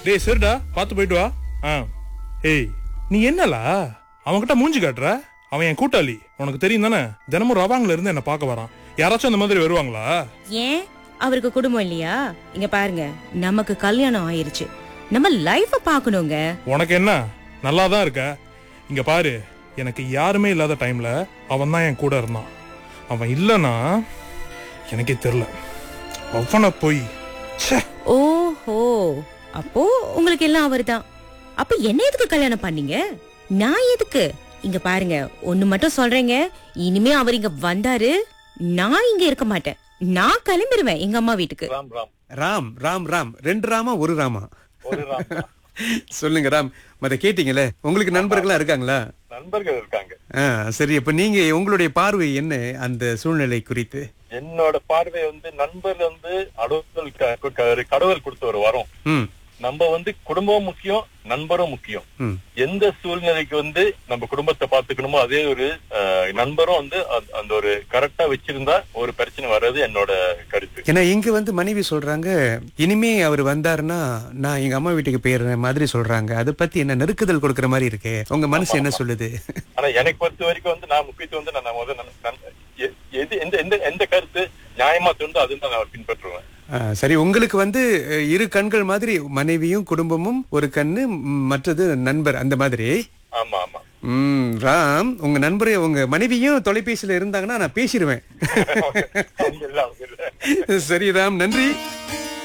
டேய் சரிடா பார்த்து போயிட்டு வா ஆ ஏய் நீ என்னலா அவன்கிட்ட மூஞ்சி காட்டுற அவன் என் கூட்டாளி உனக்கு தெரியும் தானே தினமும் ரவாங்ல இருந்து என்ன பார்க்க வரான் யாராச்சும் அந்த மாதிரி வருவாங்களா ஏன் அவருக்கு குடும்பம் இல்லையா இங்க பாருங்க நமக்கு கல்யாணம் ஆயிருச்சு நம்ம லைஃப பாக்கணுங்க உனக்கு என்ன நல்லா தான் இருக்க இங்க பாரு எனக்கு யாருமே இல்லாத டைம்ல அவன் தான் என் கூட இருந்தான் அவன் இல்லைன்னா எனக்கே தெரியல அவனை போய் ச்சே ஓஹோ அப்போ உங்களுக்கு எல்லாம் அவர்தான் அப்ப என்ன எதுக்கு கல்யாணம் பண்ணீங்க நான் எதுக்கு இங்க பாருங்க ஒண்ணு மட்டும் சொல்றேங்க இனிமே அவர் இங்க வந்தாரு நான் இங்க இருக்க மாட்டேன் நான் கிளம்பிடுவேன் எங்க அம்மா வீட்டுக்கு ராம் ராம் ராம் ராம் ராம் ரெண்டு ராமா ஒரு ராமா ஒரு ராம் தான். சொல்லுங்க ராம் மத கேட்டீங்களே உங்களுக்கு நண்பர்களா இருக்காங்களா நண்பர்கள் இருக்காங்க ஆ, சரி இப்ப நீங்க உங்களுடைய பார்வை என்ன அந்த சூழ்நிலை குறித்து என்னோட பார்வை வந்து நண்பர் வந்து அடுத்தல் க- க- கடவுள் கொடுத்த ஒரு வரம் ம் நம்ம வந்து குடும்பம் முக்கியம் நண்பரும் முக்கியம் ம் எந்த சூழ்நிலைக்கு வந்து நம்ம குடும்பத்தை பாத்துக்கணுமோ அதே ஒரு அஹ், நண்பரும் வந்து அந்த- அந்த ஒரு கரெக்டா வச்சிருந்தா ஒரு பிரச்சனை வர்றது என்னோட கருத்து ஏன்னா இங்க வந்து மனைவி சொல்றாங்க இனிமே அவர் வந்தாருன்னா நான் எங்க அம்மா வீட்டுக்கு போயிடுறேன் மாதிரி சொல்றாங்க அதை பத்தி என்ன நெருக்குதல் கொடுக்கற மாதிரி இருக்கு உங்க மனசு என்ன சொல்லுது ஆனா எனக்கு பொறுத்த வரைக்கும் வந்து நான் முக்கியத்துவம் வந்து நான் முதல்ல நன்- நன்- எ- எது எந்த எந்த எந்த கருத்து நியாயமா தோணுதோ அதுதான் நான் பின்பற்றுவேன் ஆ, சரி உங்களுக்கு வந்து அஹ், இரு கண்கள் மாதிரி மனைவியும் குடும்பமும் ஒரு கண்ணு ம், மற்றது நண்பர் அந்த மாதிரி ஆமா ஆமா ம் ராம் உங்க நண்பரை உங்க மனைவியும் தொலைபேசியில இருந்தாங்கன்னா நான் பேசிடுவேன் அவங்க இல்ல அவங்க இல்ல சரி ராம் நன்றி